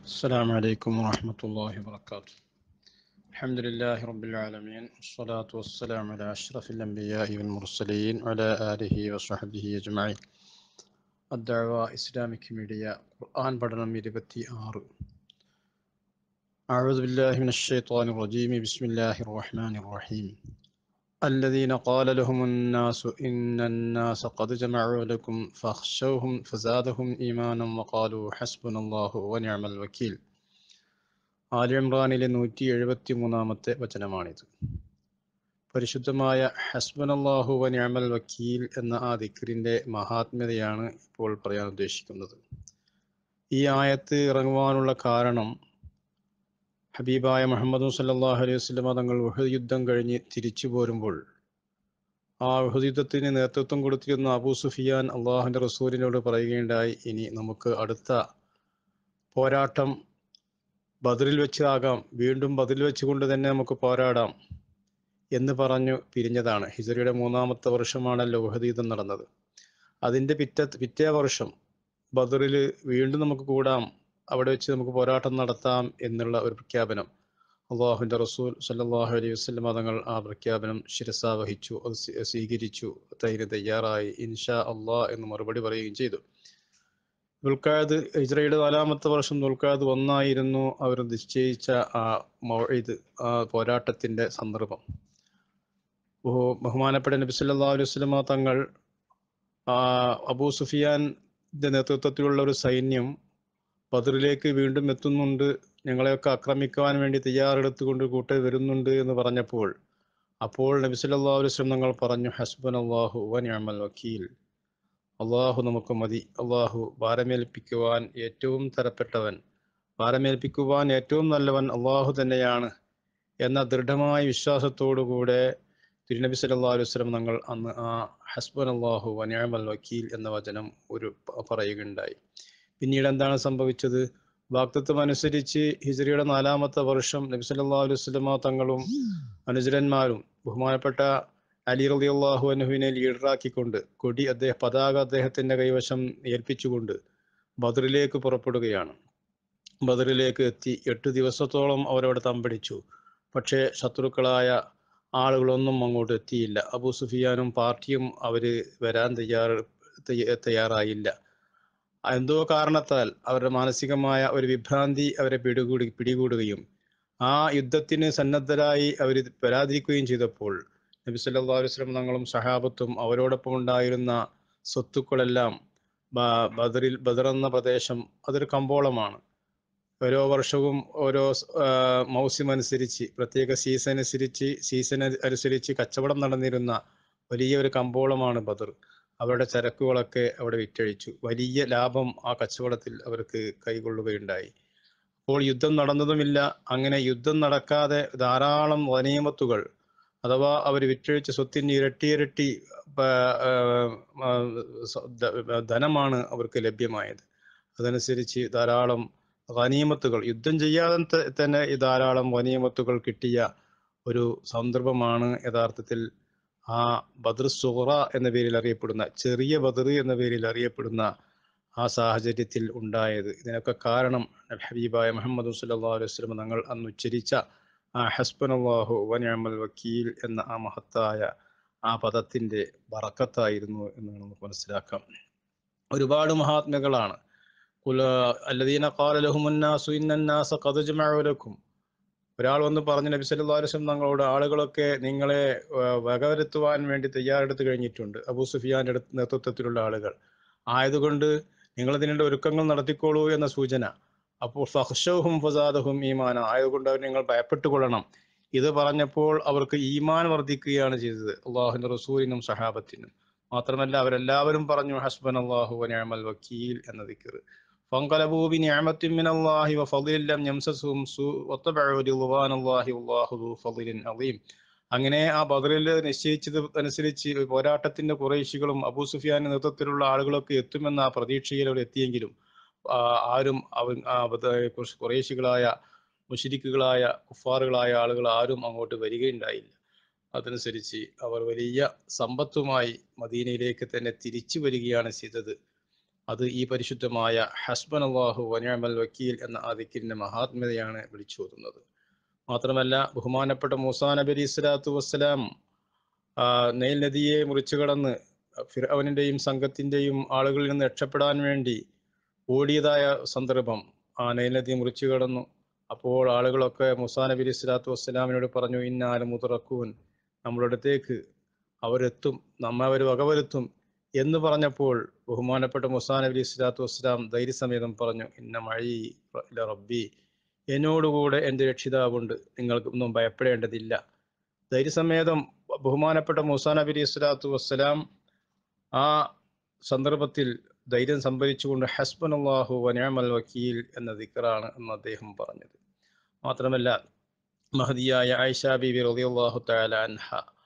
السلام عليكم ورحمة الله وبركاته الحمد لله رب العالمين والصلاة والسلام على أشرف الأنبياء والمرسلين وعلى آله وصحبه أجمعين الدعوة إسلامك ميديا قرآن بدنا ഇരുപത്തി ആറ് أعوذ بالله من الشيطان الرجيم بسم الله الرحمن الرحيم الذين قال لهم الناس إن الناس قد جمعوا لكم فاخشوهم فزادهم إيمانا وقالوا حسبنا الله ونعم الوكيل ആലി ഇമ്രാനിലെ നൂറ്റി എഴുപത്തി മൂന്നാമത്തെ വചനമാണിത് പരിശുദ്ധമായ ഹസ്ബനല്ലാഹു വ നിഅമൽ വക്കീൽ എന്ന ആ ദിക്റിന്റെ മഹാത്മ്യതയാണ് ഇപ്പോൾ പറയാൻ ഉദ്ദേശിക്കുന്നത് ഈ ആയത്ത് ഇറങ്ങുവാനുള്ള കാരണം ഹബീബായ മുഹമ്മദ് സല്ലാഹു അലൈഹി വസ്ലമ തങ്ങൾ ഉഹദ് യുദ്ധം കഴിഞ്ഞ് തിരിച്ചു പോരുമ്പോൾ ആ ഉഹദ് യുദ്ധത്തിന് നേതൃത്വം കൊടുത്തിരുന്ന അബൂ സുഫിയാൻ അള്ളാഹുന്റെ റസൂലിനോട് പറയുകയുണ്ടായി ഇനി നമുക്ക് അടുത്ത പോരാട്ടം ബദറിൽ വെച്ചാകാം വീണ്ടും ബദറിൽ വെച്ചുകൊണ്ട് തന്നെ നമുക്ക് പോരാടാം എന്ന് പറഞ്ഞു പിരിഞ്ഞതാണ് ഹിജറിയുടെ മൂന്നാമത്തെ വർഷമാണല്ലോ ഉഹദ് യുദ്ധം നടന്നത് അതിൻ്റെ പിറ്റ പിറ്റേ വർഷം ബദറിൽ വീണ്ടും നമുക്ക് കൂടാം അവിടെ വെച്ച് നമുക്ക് പോരാട്ടം നടത്താം എന്നുള്ള ഒരു പ്രഖ്യാപനം അള്ളാഹുവിൻ്റെ റസൂൽ സല്ലാഹു അലൈഹി വസ്ലം മതങ്ങൾ ആ പ്രഖ്യാപനം ശിരസ വഹിച്ചു അത് സ്വീകരിച്ചു അതിന് തയ്യാറായി ഇൻഷാ അള്ളാഹ് എന്ന് മറുപടി പറയുകയും ചെയ്തു ദുൽഖാദ് ഹിജ്റയുടെ നാലാമത്തെ വർഷം ദുൽഖാദ് ഒന്നായിരുന്നു അവർ നിശ്ചയിച്ച ആ മൗഇദ് ആ പോരാട്ടത്തിന്റെ സന്ദർഭം ബഹുമാനപ്പെട്ട നബി സല്ലല്ലാഹു അലൈഹി വസല്ലമ തങ്ങൾ അബൂ സുഫിയാന്റെ നേതൃത്വത്തിലുള്ള ഒരു സൈന്യം ബദറിലേക്ക് വീണ്ടും എത്തുന്നുണ്ട് ഞങ്ങളെയൊക്കെ ആക്രമിക്കുവാൻ വേണ്ടി തയ്യാറെടുത്തുകൊണ്ട് കൂട്ടെ വരുന്നുണ്ട് എന്ന് പറഞ്ഞപ്പോൾ അപ്പോൾ നബി സല്ലല്ലാഹു അലൈഹി വസല്ലം തങ്ങൾ പറഞ്ഞു ഹസ്ബൻ അള്ളാഹു വ നിഅമൽ വക്കീൽ അള്ളാഹു നമുക്ക് മതി അള്ളാഹു ഭാരമേൽപ്പിക്കുവാൻ ഏറ്റവും തരപ്പെട്ടവൻ ഭാരമേൽപ്പിക്കുവാൻ ഏറ്റവും നല്ലവൻ അള്ളാഹു തന്നെയാണ് എന്ന ദൃഢമായ വിശ്വാസത്തോടുകൂടെ തിരുനബി സല്ലാ അലൈഹി വസ്ലം തങ്ങൾ അന്ന് ആ ഹസ്ബൻ അള്ളാഹു വനിയമൽ വക്കീൽ എന്ന വചനം ഒരു പറയുകയുണ്ടായി പിന്നീട് എന്താണ് സംഭവിച്ചത് വാക്തത്വം അനുസരിച്ച് ഹിജറിയുടെ നാലാമത്തെ വർഷം നബി സല്ലാ അലൈഹി വസ്ലമ തങ്ങളും അനുചരന്മാരും ബഹുമാനപ്പെട്ട അലി റലി അള്ളാഹു അനുഹുവിനെ ലീഡറാക്കിക്കൊണ്ട് കൊടി അദ്ദേഹം പതാക അദ്ദേഹത്തിന്റെ കൈവശം ഏൽപ്പിച്ചുകൊണ്ട് ബദറിലേക്ക് പുറപ്പെടുകയാണ് ബദറിലേക്ക് എത്തി എട്ട് ദിവസത്തോളം അവരവിടെ തമ്പടിച്ചു പക്ഷേ ശത്രുക്കളായ ആളുകളൊന്നും അങ്ങോട്ട് എത്തിയില്ല അബൂ സുഫിയാനും പാർട്ടിയും അവര് വരാൻ തയ്യാർ തയ്യാറായില്ല എന്തോ കാരണത്താൽ അവരുടെ മാനസികമായ ഒരു വിഭ്രാന്തി അവരെ പിടികൂടി പിടികൂടുകയും ആ യുദ്ധത്തിന് സന്നദ്ധരായി അവർ വരാതിരിക്കുകയും ചെയ്തപ്പോൾ നബി സല്ലാ വസ്ലം തങ്ങളും സഹാബത്തും അവരോടൊപ്പം ഉണ്ടായിരുന്ന സ്വത്തുക്കളെല്ലാം ബദറിൽ ബദർ എന്ന പ്രദേശം അതൊരു കമ്പോളമാണ് ഓരോ വർഷവും ഓരോ മൗസ്യം അനുസരിച്ച് പ്രത്യേക സീസൺ അനുസരിച്ച് സീസൺ അനുസരിച്ച് കച്ചവടം നടന്നിരുന്ന വലിയ ഒരു കമ്പോളമാണ് ബദർ അവരുടെ ചരക്കുകളൊക്കെ അവിടെ വിറ്റഴിച്ചു വലിയ ലാഭം ആ കച്ചവടത്തിൽ അവർക്ക് കൈകൊള്ളുകയുണ്ടായി അപ്പോൾ യുദ്ധം നടന്നതുമില്ല അങ്ങനെ യുദ്ധം നടക്കാതെ ധാരാളം വനീമത്തുകൾ അഥവാ അവർ വിറ്റഴിച്ച സ്വത്തിന് ഇരട്ടി ഇരട്ടി ധനമാണ് അവർക്ക് ലഭ്യമായത് അതനുസരിച്ച് ധാരാളം വനീമത്തുകൾ യുദ്ധം ചെയ്യാതെ തന്നെ ധാരാളം വനീമത്തുകൾ കിട്ടിയ ഒരു സന്ദർഭമാണ് യഥാർത്ഥത്തിൽ ആ ബദർ സുഹറ എന്ന പേരിൽ അറിയപ്പെടുന്ന ചെറിയ ബദർ എന്ന പേരിൽ അറിയപ്പെടുന്ന ആ സാഹചര്യത്തിൽ ഉണ്ടായത് ഇതിനൊക്കെ കാരണം ഹബീബായ മുഹമ്മദ് സല്ലാ അലൈഹി വസ്ലം തങ്ങൾ അന്ന് ഉച്ചരിച്ച ആ ഹസ്ബനല്ലാഹു വനിഅമൽ വക്കീൽ എന്ന ആ മഹത്തായ ആ പദത്തിന്റെ ബറക്കത്തായിരുന്നു എന്ന് നമുക്ക് മനസ്സിലാക്കാം ഒരുപാട് മഹാത്മകളാണ് അല്ലദീന ലക്കും ഒരാൾ വന്ന് പറഞ്ഞു നബി സല്ലല്ലാഹു അലൈഹി വസല്ലം തങ്ങളോട് ആളുകളൊക്കെ നിങ്ങളെ വകവരുത്തുവാൻ വേണ്ടി തയ്യാറെടുത്ത് കഴിഞ്ഞിട്ടുണ്ട് അബൂ സുഫിയാന്റെ നേതൃത്വത്തിലുള്ള ആളുകൾ ആയതുകൊണ്ട് നിങ്ങൾ ഇതിനുള്ള ഒരുക്കങ്ങൾ നടത്തിക്കോളൂ എന്ന സൂചന അപ്പോൾ ഫഹ്ഷവും ഫസാദഹും ഈമാന ആയതുകൊണ്ട് അവർ നിങ്ങൾ ഭയപ്പെട്ടുകൊള്ളണം ഇത് പറഞ്ഞപ്പോൾ അവർക്ക് ഈമാൻ വർദ്ധിക്കുകയാണ് ചെയ്തത് അള്ളാഹുവിന്റെ റസൂലിനും സഹാബത്തിനും മാത്രമല്ല അവരെല്ലാവരും പറഞ്ഞു ഹസ്ബൻ അള്ളാഹു വനിഅമൽ വക്കീൽ എന്ന ദിക്കർ فانقلبوا بنعمة من الله وفضل لم يمسسهم سوء واتبعوا رضوان الله والله ذو فضل عظيم അങ്ങനെ ആ ബദറിൽ നിശ്ചയിച്ചത് അനുസരിച്ച് പോരാട്ടത്തിന്റെ കുറേശികളും അബൂ സുഫിയാന്റെ നേതൃത്വത്തിലുള്ള ആളുകളൊക്കെ എത്തുമെന്ന ആ പ്രതീക്ഷയിൽ അവർ എത്തിയെങ്കിലും ആരും അവൻ കുറേശികളായ മുഷിരിക്കുകളായ കുഫാറുകളായ ആളുകൾ ആരും അങ്ങോട്ട് വരികയുണ്ടായില്ല അതനുസരിച്ച് അവർ വലിയ സമ്പത്തുമായി മദീനയിലേക്ക് തന്നെ തിരിച്ചു വരികയാണ് ചെയ്തത് അത് ഈ പരിശുദ്ധമായ ഹസ്ബൻ അള്ളാഹു വനിയമൽ വക്കീൽ എന്ന ആ ദിക്കിരിന്റെ മഹാത്മ്യതയാണ് വിളിച്ചോതുന്നത് മാത്രമല്ല ബഹുമാനപ്പെട്ട മൂസാ നബി അലി സ്വലാത്തു വസ്സലാം ആ, നൈൽ നദിയെ മുറിച്ചു കടന്ന് ഫിറവനിന്റെയും സംഘത്തിന്റെയും ആളുകളിൽ നിന്ന് രക്ഷപ്പെടാൻ വേണ്ടി ഓടിയതായ സന്ദർഭം ആ നൈൽ നദി മുറിച്ചു കടന്നു അപ്പോൾ ആളുകളൊക്കെ മുസാ നബി അലി സ്വലാത്തു വസ്സലാമിനോട് പറഞ്ഞു ഇന്നാലും മുതറക്കൂൻ നമ്മുടെ അടുത്തേക്ക് അവരെത്തും നമ്മെ അവർ വകവരുത്തും എന്ന് പറഞ്ഞപ്പോൾ ബഹുമാനപ്പെട്ട മുസാ നബി അലി സ്വലാത്തു വസ്സലാം ധൈര്യസമേതം പറഞ്ഞു ഇന്ന മഴി റബ്ബി എന്നോടുകൂടെ എൻ്റെ രക്ഷിതാവുണ്ട് നിങ്ങൾക്കൊന്നും ഭയപ്പെടേണ്ടതില്ല ധൈര്യസമേതം ബഹുമാനപ്പെട്ട മൂസാ നബി അലൈഹി സ്വലാത്തു വസ്സലാം ആ സന്ദർഭത്തിൽ ധൈര്യം സംഭരിച്ചുകൊണ്ട് ഹസ്ബൻ അള്ളാഹു വനിയമൽ വക്കീൽ എന്ന ദിക്കറാണ് എന്ന് അദ്ദേഹം പറഞ്ഞത് മാത്രമല്ല മഹദിയായ ആയിഷ ബിബി റളിയല്ലാഹു തആല അൻഹ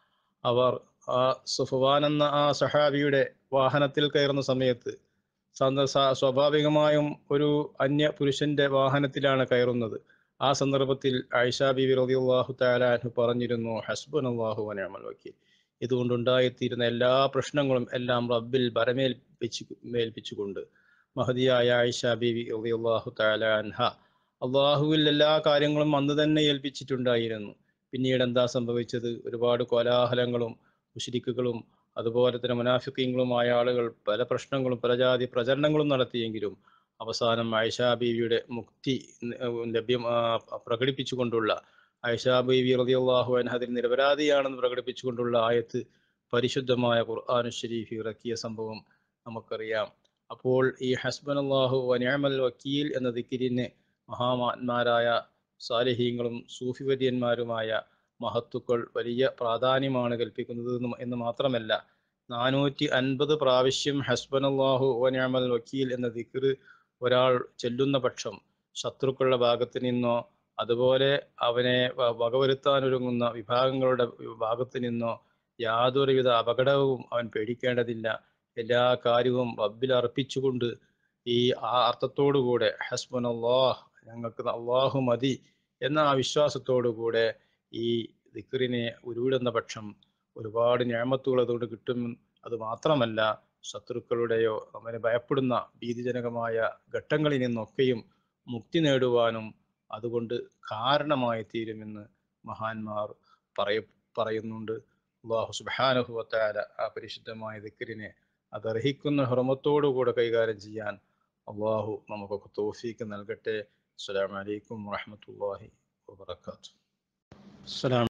അവർ ആ സുഫവാൻ എന്ന ആ സഹാബിയുടെ വാഹനത്തിൽ കയറുന്ന സമയത്ത് സന്ദ- സ- സ്വാഭാവികമായും ഒരു അന്യ പുരുഷന്റെ വാഹനത്തിലാണ് കയറുന്നത് ആ സന്ദർഭത്തിൽ ആയിഷ ബിബി റളിയല്ലാഹു തആല അൻഹു പറഞ്ഞിരുന്നു ഹസ്ബൻ അള്ളാഹു വനിയമൽ വക്കീൽ ഇതുകൊണ്ടുണ്ടായിത്തീരുന്ന എല്ലാ പ്രശ്നങ്ങളും എല്ലാം റബ്ബിൽ ബരമേൽപ്പിച്ചു മേൽപ്പിച്ചുകൊണ്ട് മഹദിയായ ആയിഷ ബിബി റളിയല്ലാഹു തആല അൻഹ അള്ളാഹുവിൽ എല്ലാ കാര്യങ്ങളും അന്ന് തന്നെ ഏൽപ്പിച്ചിട്ടുണ്ടായിരുന്നു പിന്നീട് എന്താ സംഭവിച്ചത് ഒരുപാട് കോലാഹലങ്ങളും മുഷിരിക്കുകളും അതുപോലെ തന്നെ മുനാഫിക്കീങ്ങളുമായ ആളുകൾ പല പ്രശ്നങ്ങളും പല ജാതി പ്രചരണങ്ങളും നടത്തിയെങ്കിലും അവസാനം ആയിഷ ബീവിയുടെ മുക്തി ഉം, ലഭ്യം ആ, പ്രകടിപ്പിച്ചുകൊണ്ടുള്ള ആയിഷ ബീവി റളിയല്ലാഹു അൻഹ അതിൽ നിരപരാധിയാണെന്ന് പ്രകടിപ്പിച്ചുകൊണ്ടുള്ള ആയത്ത് പരിശുദ്ധമായ ഖുർആാനു ഷരീഫ് ഇറക്കിയ സംഭവം നമുക്കറിയാം അപ്പോൾ ഈ ഹസ്ബൻ അള്ളാഹു വനിയമൽ വക്കീൽ എന്ന ദിക്കിരിന് മഹാമാന്മാരായ സാലിഹീങ്ങളും സൂഫിവര്യന്മാരുമായ മഹത്തുക്കൾ വലിയ പ്രാധാന്യമാണ് കൽപ്പിക്കുന്നത് എന്ന് എന്ന് മാത്രമല്ല നാനൂറ്റി അൻപത് പ്രാവശ്യം ഹസ്ബൻ അള്ളാഹു വനിയമൽ വക്കീൽ എന്ന ദിക്ർ ഒരാൾ ചെല്ലുന്ന പക്ഷം ശത്രുക്കളുടെ ഭാഗത്ത് നിന്നോ അതുപോലെ അവനെ വ- വകവരുത്താനൊരുങ്ങുന്ന വിഭാഗങ്ങളുടെ ഭാഗത്ത് നിന്നോ യാതൊരുവിധ അപകടവും അവൻ പേടിക്കേണ്ടതില്ല എല്ലാ കാര്യവും റബ്ബിൽ അർപ്പിച്ചുകൊണ്ട് ഈ ആ അർത്ഥത്തോടുകൂടെ ഹസ്ബൻ അള്ളാഹ് ഞങ്ങൾക്ക് അള്ളാഹു മതി എന്ന ആ വിശ്വാസത്തോടുകൂടെ ഈ ദിക്റിനെ ഉരുവിടുന്ന പക്ഷം ഒരുപാട് ഞാമത്തുകൾ അതുകൊണ്ട് കിട്ടും അത് മാത്രമല്ല ശത്രുക്കളുടെയോ അവനെ ഭയപ്പെടുന്ന ഭീതിജനകമായ ഘട്ടങ്ങളിൽ നിന്നൊക്കെയും മുക്തി നേടുവാനും അതുകൊണ്ട് കാരണമായി തീരുമെന്ന് മഹാന്മാർ പറയ പറയുന്നുണ്ട് അള്ളാഹു സുബാനുഭവത്താല ആ പരിശുദ്ധമായ ദിക്റിനെ അതർഹിക്കുന്ന ഹൃമത്തോടുകൂടെ കൈകാര്യം ചെയ്യാൻ അള്ളാഹു നമുക്കൊക്കെ തോഫീക്ക് നൽകട്ടെ അസ്സലാമു അലൈക്കും വറഹ്മത്തുള്ളാഹി വബറകാതുഹു അസ്സലാം